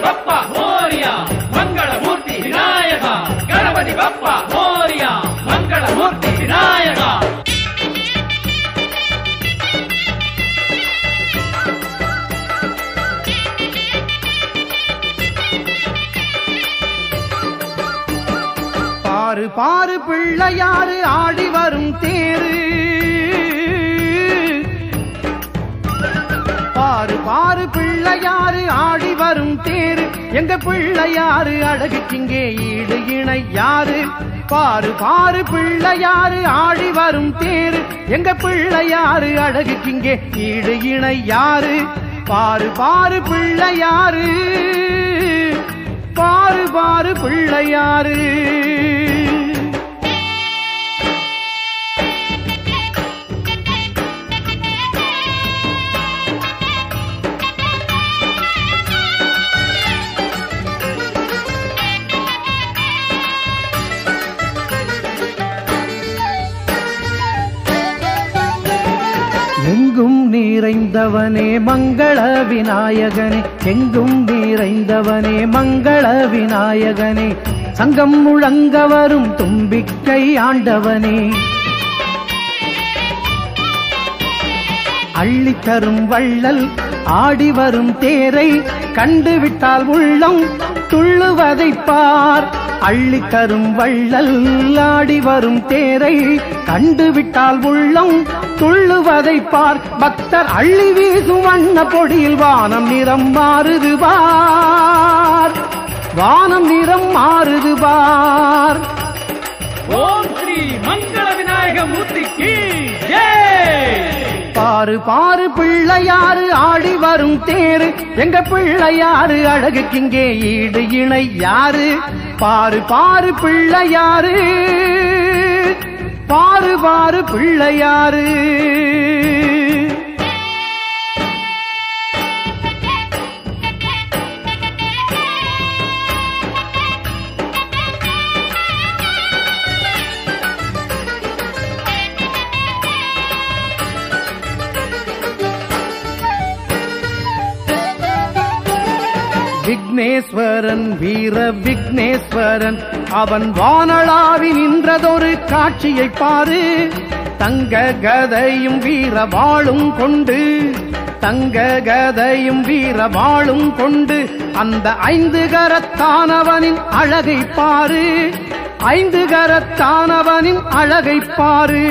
ಬಪ್ಪ ಮೋರಿಯ ಮಂಗಳ ಮೂರ್ತಿ ವಿನಾಯಕ ಗಣಪತಿ ಬಪ್ಪ ಮೋರಿಯ ಮಂಗಳ ಮೂರ್ತಿ ವಿನಾಯಕ பாரு பாரு பிள்ளையாரு ஆடி வரும் தேரு பாரு பாரு பிள்ளையாரு ஆடி வரும் தேரு எங்க பிள்ளையாரு அழகுக்கிங்கே ஈடு இணை யாரு பாரு பாரு பிள்ளையாரு ஆடி வரும் தேரு எங்க பிள்ளையாரு அழகுக்கிங்கே ஈடு இணை யாரு பாரு பாரு பிள்ளையாரு பாரு பாரு பிள்ளையாரு எங்கும் நிறைந்தவனே மங்கள விநாயகனே எங்கும் நிறைந்தவனே மங்கள விநாயகனே சங்கம் முழங்க வரும் தும்பிக்கை ஆண்டவனே அள்ளித்தரும் வள்ளல் ஆடி வரும் தேரை கண்டுவிட்டால் உள்ளம் துள்ளுவதை பார் அள்ளித்தரும் வள்ளல் ஆடி வரும் தேரை கண்டுவிட்டால் உள்ளம் துள்ளுவதை பார் பக்தர் அள்ளி வீசும் வண்ண பொடியில் வானம் நிறம் மாறுது பார் வானம் நிறம் மாறுது பார் ஓம் ஸ்ரீ மங்கள விநாயக மூர்த்திக்கு ஜெய் பாரு பாரு பிள்ளையாரு ஆடி வரும் தேரு எங்க பிள்ளையாரு அழகுக்கிங்கே ஈடு இணை யாரு பாரு பாரு பிள்ளையாரு பாரு பாரு பிள்ளையாரு விக்னேஸ்வரன் வீர விக்னேஸ்வரன் அவன் வானளாவி நின்றதொரு காட்சியை பாரு தங்க கதையும் வீர வாளும் கொண்டு தங்க கதையும் வீர வாளும் கொண்டு அந்த ஐந்து கரத்தானவனின் அழகை பாரு ஐந்து கரத்தானவனின் அழகை பாரு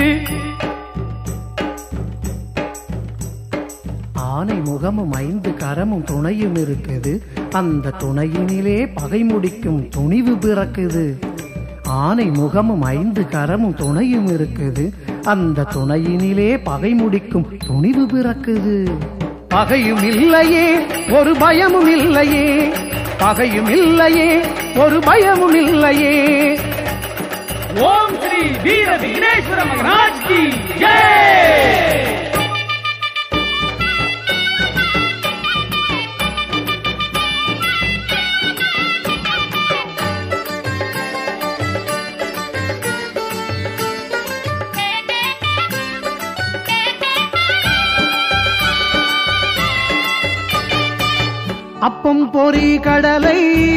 ஆனை முகமும் ஐந்து கரமும் துணையும் இருக்குது அந்த துணையினிலே பகை முடிக்கும் துணிவு பிறக்குது ஆனை முகமும் ஐந்து கரமும் துணையும் இருக்குது அந்த துணையினிலே பகை முடிக்கும் துணிவு பிறக்குது பகையும் இல்லையே ஒரு பயமும் இல்லையே பகையும் இல்லையே ஒரு பயமும் இல்லையே ஓம் ஸ்ரீ வீர விக்னேஸ்வர மகராஜ் கி ஜெய் அப்பம் பொறி கடலை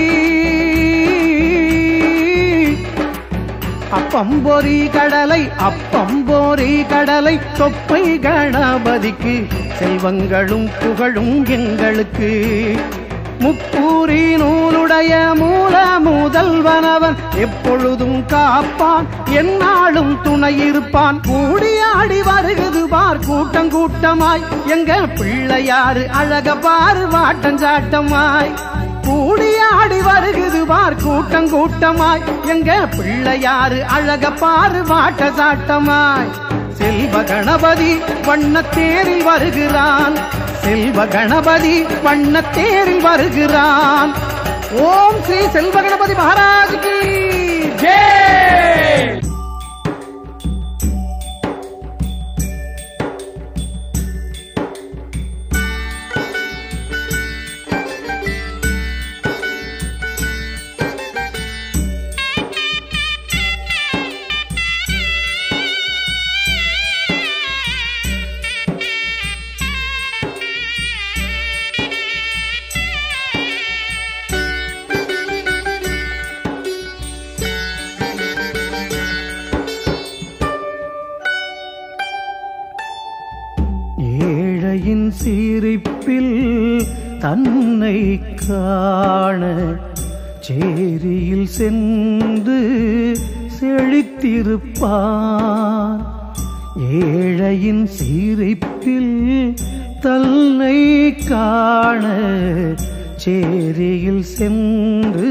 அப்பம் பொறி கடலை அப்பம் பொறி கடலை தொப்பை கணபதிக்கு செல்வங்களும் புகழும் எங்களுக்கு முக்கூறி நூலுடைய மூல முதல்வனவன் எப்பொழுதும் காப்பான் எந்நாளும் துணை இருப்பான் கூடியாடி வருகுது பார் கூட்டம் கூட்டமாய் எங்க பிள்ளையாரு அழக பாரு வாட்டஞ்சாட்டமாய் கூடியாடி வருகுது பார் கூட்டம் கூட்டமாய் எங்க பிள்ளையாரு அழக பாரு வாட்ட சாட்டமாய் செல்வ கணபதி வண்ணத்தேரில் வருகிறான் செல்வ கணபதி வண்ணத்தேரில் வருகிறான் ஓம் ஸ்ரீ செல்வ கணபதி மகாராஜ் கி ஜெய் ஏழையின் சிரிப்பில் தன்னை காண சேரியில் சென்று செழித்திருப்பான் ஏழையின் சிரிப்பில் தன்னை காண சேரியில் சென்று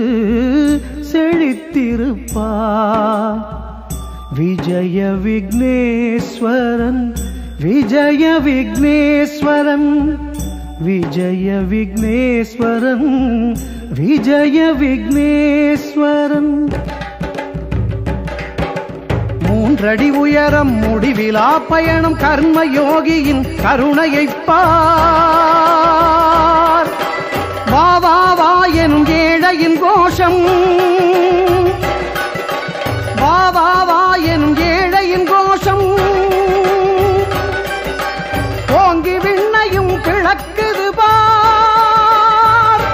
செழித்திருப்பான் விஜய விக்னேஸ்வரன் விஜய விக்னேஸ்வரன் விஜய விக்னேஸ்வரன் விஜய விக்னேஸ்வரன் மூன்றடி உயரம் முடிவிலா பயணம் கர்ம யோகியின் கருணையைப் பார் வா வா வா எனும் ஏழையின் கோஷம் வா வா வா எனும் ஏழையின் கோஷம் ஓங்கி விண்ணையும் கிழக்குது பார்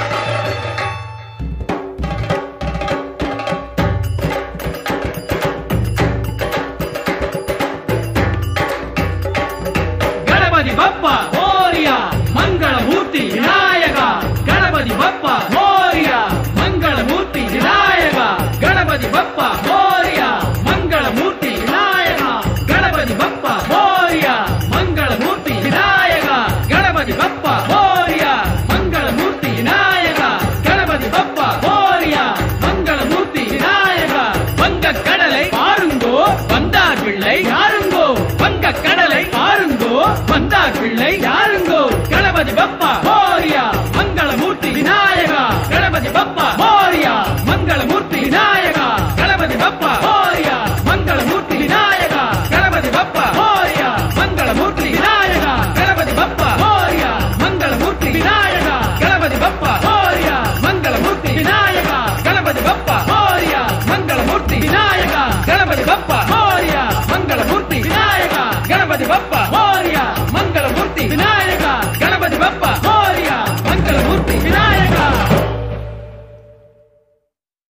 ಗಣಪತಿ ಬಪ್ಪ ಮೋರಿಯ ಮಂಗಳ ಮೂರ್ತಿ ವಿನಾಯಕ ಗಣಪತಿ ಬಪ್ಪ ಮೋರಿಯ ಮಂಗಳ ಮೂರ್ತಿ ವಿನಾಯಕ ಗಣಪತಿ ಬಪ್ಪ ಮೋರಿಯ ಮಂಗಳ ಮೂರ್ತಿ ವಿನಾಯಕ ಗಣಪತಿ ಬಪ್ಪ ಮೋರಿಯ ಮಂಗಳ ಮೂರ್ತಿ ವಿನಾಯಕ ಗಣಪತಿ ಬಪ್ಪ ಮೋರಿಯ ಮಂಗಳ ಮೂರ್ತಿ ವಿನಾಯಕ ಗಣಪತಿ ಬಪ್ಪ ಮೋರಿಯ ಮಂಗಳ ಮೂರ್ತಿ விநாயக வங்க கடலை பாருங்கோ வந்தார் பிள்ளை யாருங்கோ வங்க கடலை பாருங்கோ வந்தார் பிள்ளை யாருங்கோ கணபதி பப்பா மோரியா மங்களமூர்த்தி விநாயகா கணபதி பப்பா மோரியா மங்களமூர்த்தி விநாயகா கணபதி பப்பா மோரியா மங்களமூர்த்தி விநாயகா கணபதி பப்பா மோரியா மங்களமூர்த்தி விநாயகா கணபதி பப்பா மோரியா மங்களமூர்த்தி விநாயகா கணபதி பப்பா மோரியா மங்களமூர்த்தி விநாயகா கணபதி பப்பா மோரியா மங்களமூர்த்தி விநாயகா கணபதி பப்பா மோரியா மங்களமூர்த்தி விநாயகா கணபதி பப்பா